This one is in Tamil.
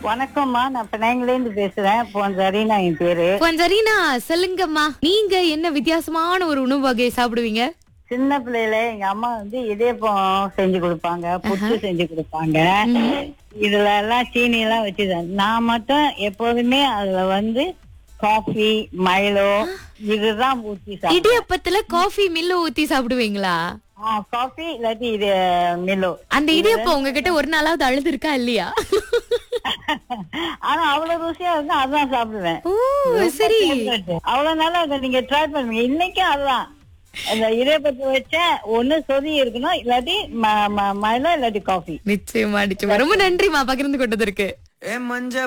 வணக்கம்மா நான் பினாங்கிலேருந்து பேசுறேன் போன் சரினா என் பேரு கொஞ்சரீனா சொல்லுங்கம்மா நீங்க என்ன வித்தியாசமான ஒரு உணவு வகையை சாப்பிடுவீங்க சின்ன பிள்ளையில எங்க அம்மா வந்து இதயப்பம் செஞ்சு கொடுப்பாங்க புட்டு செஞ்சு கொடுப்பாங்க இதுல எல்லாம் சீனி எல்லாம் வச்சுதான் நான் மட்டும் எப்போதுமே அதுல வந்து காஃபி மைலோ இதுதான் ஊத்தி சாப்பிடுவேன் இடியப்பத்துல காஃபி மில்ல ஊத்தி சாப்பிடுவீங்களா காஃபி இல்லாட்டி இது மில்லோ அந்த இடியப்பம் உங்ககிட்ட ஒரு நாளாவது அழுது இருக்கா இல்லையா ஆனா அவ்வளவு ருசியா இருந்தா அதான் சாப்பிடுவேன் ஓ சரி அவ்வளவு நாளா அதை நீங்க ட்ரை பண்ணுவீங்க இன்னைக்கும் அதுதான் அந்த இதயப்பத்தை வச்ச ஒண்ணு சொதி இருக்கணும் இல்லாட்டி ம- ம- மைலோ இல்லாட்டி காஃபி நிச்சயமா நிச்சயமா ரொம்ப நன்றிமா பகிர்ந்து கொண்டதற்கு ஏ மஞ்ச